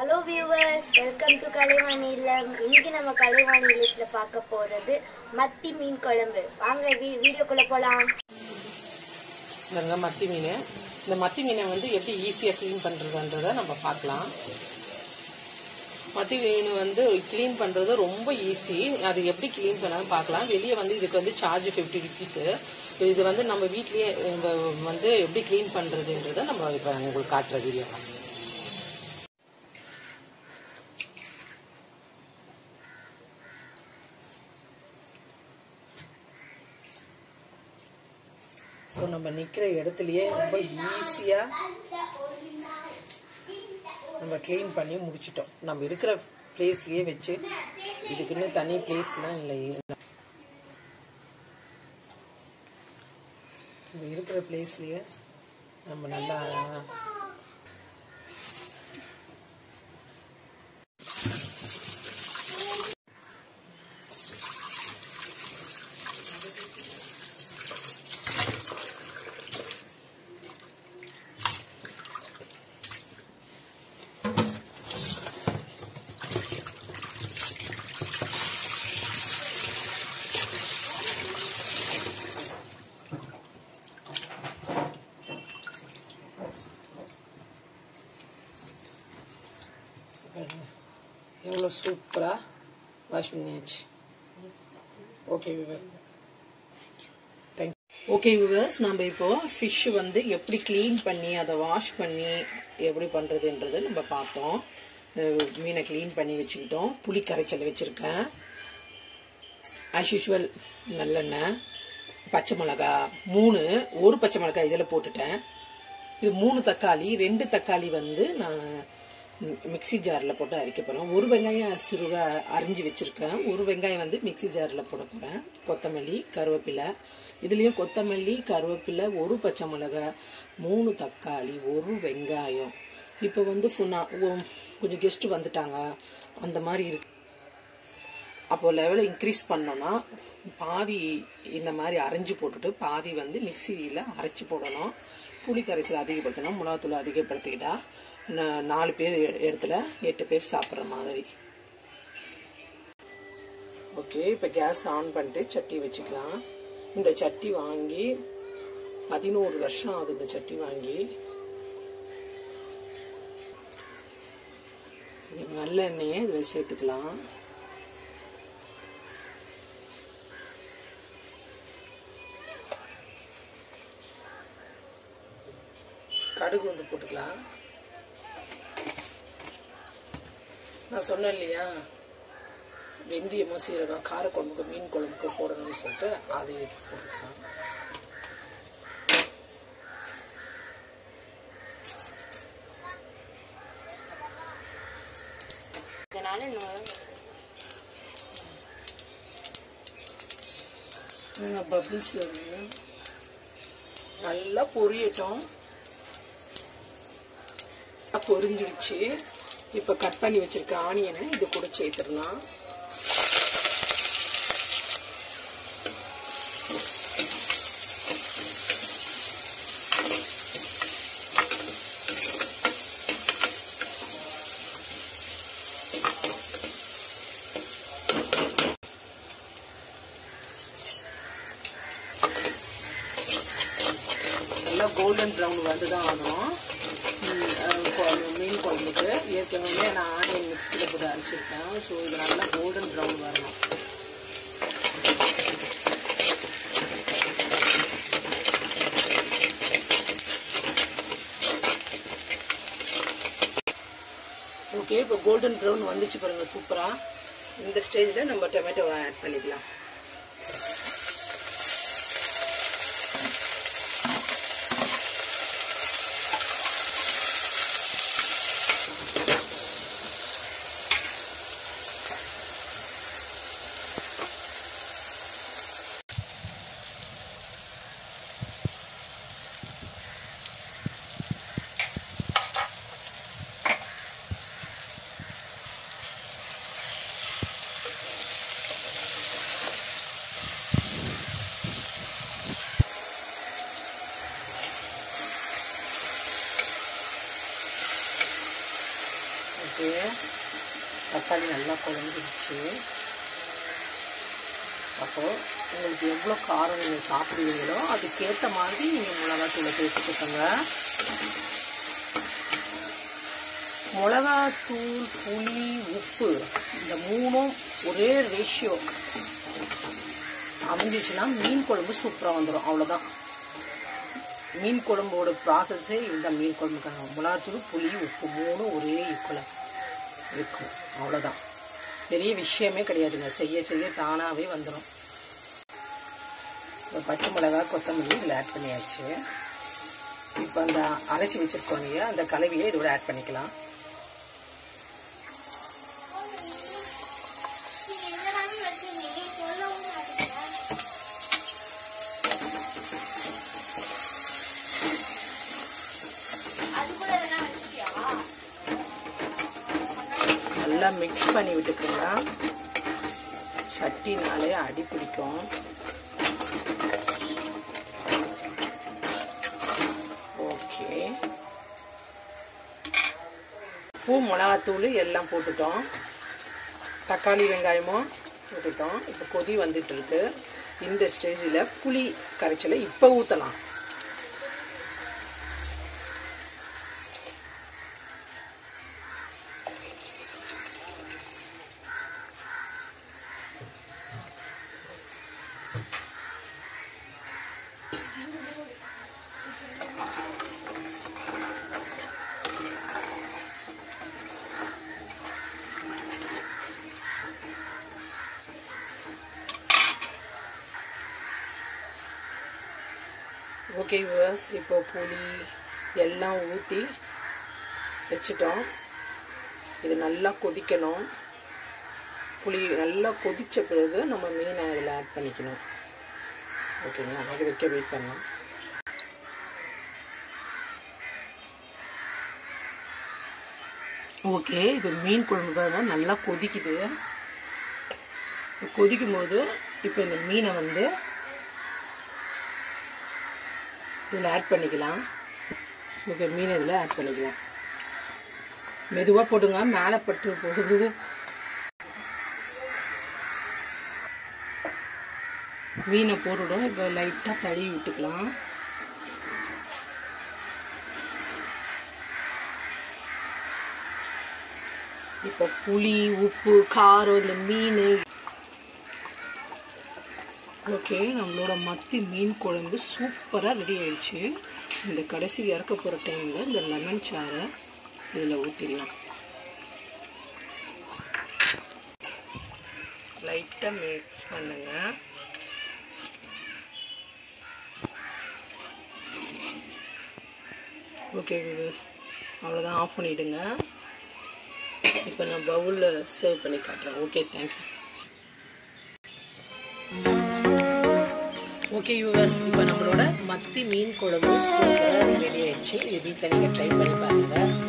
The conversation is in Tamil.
hello viewers welcome to Kalaivani இல்லம் இன்னைக்கு நம்ம கலைவாணி இல்லத்துல பார்க்க போறது மத்தி மீன் குழம்பு வாங்க வீ- வீடியோக்குள்ள போலாம் பாருங்க மத்தி மீன் இந்த மத்தி மீனை வந்து எப்படி ஈஸியாக க்ளீன் பண்ணுறதுன்றதை நம்ம பார்க்கலாம் மத்தி மீன் வந்து க்ளீன் பண்ணுறது ரொம்ப ஈஸி அது எப்படி க்ளீன் பண்ணாலும் பார்க்கலாம் வெளியே வந்து இதுக்கு வந்து சார்ஜ் ஃபிஃப்டி ருபீஸு இது வந்து நம்ம வீட்லேயே இங்க வந்து எப்படி க்ளீன் பண்ணுறதுன்றதை நம்ம இப்போ உங்களுக்கு காட்டுற வீடியோ ஸோ நம்ம நிற்கிற இடத்துலையே ரொம்ப ஈஸியாக நம்ம க்ளீன் பண்ணி முடிச்சிட்டோம் நம்ம இருக்கிற பிளேஸ்லயே வச்சு இதுக்குன்னு தனி பிளேஸ்லாம் இல்லை நம்ம இருக்கிற பிளேஸ்லயே நம்ம நல்லா எவ்வளோ சூப்பராக வாஷ் பண்ணியாச்சு okay viewer thank okay viewers நம்ம இப்போ ஃபிஷ் வந்து எப்படி க்ளீன் பண்ணி அதை வாஷ் பண்ணி எப்படி பண்ணுறதுன்றது நம்ம பார்த்தோம் அஹ் மீனை க்ளீன் பண்ணி வச்சுக்கிட்டோம் புளி கரைச்சல் வச்சுருக்கேன் ஆஸ் யூஷுவல் நல்லெண்ணெய் பச்சை மிளகா மூணு ஒரு பச்சை மிளகாய் இதில் போட்டுட்டேன் இது மூணு தக்காளி ரெண்டு தக்காளி வந்து நான் மிக்ஸி ஜாரில் போட்டு அரைக்க போகிறேன் ஒரு வெங்காயம் சுருக அரிஞ்சு வச்சுருக்கேன் ஒரு வெங்காயம் வந்து மிக்ஸி ஜாரில் போட போகிறேன் கொத்தமல்லி கருவேப்பிலை இதுலேயும் கொத்தமல்லி கருவேப்பிலை ஒரு பச்சை மிளகாய் மூணு தக்காளி ஒரு வெங்காயம் இப்போ வந்து ஃபுன்னா கொஞ்சம் கெஸ்ட் வந்துட்டாங்க அந்த மாதிரி இருக்கு அப்போ லெவலை இன்க்ரீஸ் பண்ணோம்னா பாதி இந்த மாதிரி அரைஞ்சு போட்டுட்டு பாதி வந்து மிக்சியில் அரைச்சி போடணும் புளி கரைசல் அதிகப்படுத்தணும் மிளகாத்தூள் அதிகப்படுத்திக்கிட்டா நா- நாலு பேர் எ- இடத்துல எட்டு பேர் சாப்பிட்ற மாதிரி ஓகே இப்போ கேஸ் ஆன் பண்ணிட்டு சட்டி வச்சுக்கலாம் இந்த சட்டி வாங்கி பதினோரு வருஷம் ஆகுது இந்த சட்டி வாங்கி இது நல்லெண்ணெயை இதில் சேர்த்துக்கலாம் கடுகு வந்து போட்டுக்கலாம் நான் சொன்னேன் இல்லையா வெந்தயமும் சீரகம் காரக்குழம்புக்கு மீன் குழம்புக்கு போடணும்னு சொல்லிட்டு அதை போட்டுக்கலாம் இதனால பபிள்ஸ் வருது நல்லா பொரியட்டும் பொரிஞ்சிடுச்சு இப்போ கட் பண்ணி வச்சிருக்க ஆனியனை இது கூட சேர்த்துடலாம் நல்லா கோல்டன் ப்ரௌன் வந்து தான் ஆகணும் ம், அஹ் கொ- மீன் குழம்புக்கு ஏற்கனவே நான் ஆனியன் மிக்ஸியில் போட்டு அரைச்சிருக்கேன் ஸோ இது நல்லா கோல்டன் ப்ரௌன் வரணும் ஓகே இப்போ கோல்டன் ப்ரௌன் வந்துச்சு பாருங்க சூப்பராக இந்த ஸ்டேஜில் நம்ம டொமேட்டோவை ஆட் பண்ணிக்கலாம் இருக்கு தக்காளி நல்லா குழஞ்சிருச்சு அப்போது உங்களுக்கு எவ்வளோ காரம் நீங்கள் சாப்பிடுவீங்களோ அதுக்கேற்ற மாதிரி நீங்கள் மிளகாத்தூளை சேர்த்துக்கோங்க மிளகாத்தூள் புளி உப்பு இந்த மூணும் ஒரே ரேஷியோ அமைஞ்சிச்சுன்னா மீன் குழம்பு சூப்பராக வந்துடும் அவ்வளோதான் மீன் குழம்போட ப்ராசஸே இந்த மீன் குழம்புக்காக மிளகாத்தூள் புளி உப்பு மூணும் ஒரே ஈக்குவலாக இருக்கும் அவ்வளோதான் பெரிய விஷயமே கிடையாதுங்க செய்ய செய்ய தானாகவே வந்துடும் இப்போ பச்சை மிளகாய் கொத்தமல்லி இதில் ஆட் பண்ணியாச்சு இப்போ அந்த அரைச்சி வச்சுருக்கோம் இல்லையா அந்த கலவையை இதோட ஆட் பண்ணிக்கலாம் நல்லா மிக்ஸ் பண்ணி விட்டுக்கோங்க சட்டினாலே அடி பிடிக்கும் ஓகே பூ மிளகாத்தூள் எல்லாம் போட்டுட்டோம் தக்காளி வெங்காயமும் போட்டுட்டோம் இப்போ கொதி வந்துட்டு இருக்கு இந்த ஸ்டேஜில் புளி கரைச்சலை இப்போ ஊற்றலாம் ஓகே விவர்ஸ் இப்போ புளி எல்லாம் ஊற்றி வச்சுட்டோம் இது நல்லா கொதிக்கணும் புளி நல்லா கொதித்த பிறகு நம்ம மீனை அதில் ஆட் பண்ணிக்கணும் ஓகேங்களா அது வைக்க வெயிட் பண்ணலாம் ஓகே இப்போ மீன் குழம்பு பாருங்க நல்லா கொதிக்குது கொதிக்கும் போது இப்போ இந்த மீனை வந்து இதில் ஆட் பண்ணிக்கலாம் ஓகே மீன் இதில் ஆட் பண்ணிக்கலாம் மெதுவாக போடுங்க மேலே பட்டு போகுது மீனை போட்டுடும் இப்போ லைட்டாக தழுவி விட்டுக்கலாம் இப்போ புளி உப்பு காரம் இந்த மீன் ஓகே நம்மளோட மத்தி மீன் குழம்பு சூப்பராக ரெடி ஆயிடுச்சு இந்த கடைசி இறக்க போகிற டைமில் இந்த லெமன் சாறை இதில் ஊற்றிடலாம் லைட்டாக மிக்ஸ் பண்ணுங்க ஓகே வியூஸ் அவ்வளோதான் ஆஃப் பண்ணிவிடுங்க இப்போ நான் பவுலில் சர்வ் பண்ணி காட்டுறேன் ஓகே தேங்க்யூ ஓகே யூவர்ஸ் இப்போ நம்மளோட மத்தி மீன் குழம்பு சூப்பராக ரெடி ஆயிடுச்சு இது வீட்டில் நீங்கள் ட்ரை பண்ணி பாருங்கள்